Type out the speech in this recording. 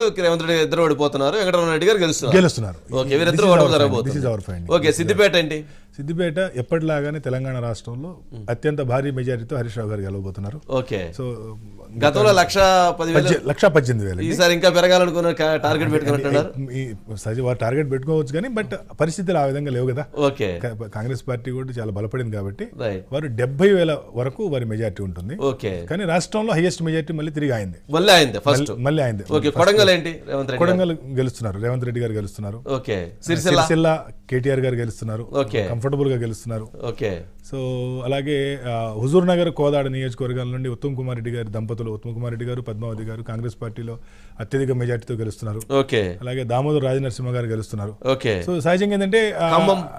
రేవంత్ రెడ్డి గారు ఇద్దరు ఓడిపోతున్నారు వెంకటరమణ రెడ్డి గారు గెలుస్తున్నారు గెలుస్తున్నారు ఓకే వీరిద్దరు This is ఓటమి our finding. జరగబోతుంది This is our finding. Okay Siddipet ఏంటి సిద్దిపేట ఎప్పటిలాగానే తెలంగాణ రాష్ట్రంలో అత్యంత భారీ మెజారిటీతో హరీష్ రావు గారు గెలవబోతున్నారు ఓకే సో గతంలో లక్ష పదివేలు పద్దె- లక్ష పద్దెనిమిది వేలు ఈసారి ఇంకా పెరగాలనుకున్న టార్గెట్ పెట్టుకున్నట్టున్నారు ఈ సహజ వారు టార్గెట్ పెట్టుకోవచ్చు కానీ బట్ పరిస్థితులు ఆ విధంగా లేవు కదా ఓకే కా- కాంగ్రెస్ పార్టీ కూడా చాలా బలపడింది కాబట్టి రైట్ వారు డెబ్బై వేల వరకు వారి మెజారిటీ ఉంటుంది ఓకే కానీ రాష్ట్రంలో హైయెస్ట్ మెజారిటీ మళ్ళీ తిరిగి అయింది మళ్ళీ అయింది ఫస్ట్ మళ్ళీ అయింది ఓకే కొడంగల్ ఏంటి రేవంత్ రెడ్డి గారు? కొడంగల్ గెలుస్తున్నారు రేవంత్ రెడ్డి గారు గెలుస్తున్నారు ఓకే సిరిసిల్ల సిరిసిల్ల కేటీఆర్ గారు గెలుస్తున్నారు ఓకే కంఫర్టబుల్ గా గెలుస్తున్నారు ఓకే సో అలాగే ఆ, హుజూర్ నగర్ కోదాడ నియోజకవర్గాల నుండి ఉత్తమ్ కుమార్ రెడ్డి గారి దంపతులు ఉత్తమ్ కుమార్ రెడ్డి గారు పద్మావతి గారు కాంగ్రెస్ పార్టీలో అత్యధిక మెజార్టీతో గెలుస్తున్నారు ఓకే అలాగే దామోదర్ రాజనరసింహ గారు గెలుస్తున్నారు ఓకే సో సహజంగా ఏంటంటే ఆ, ఖమ్మం.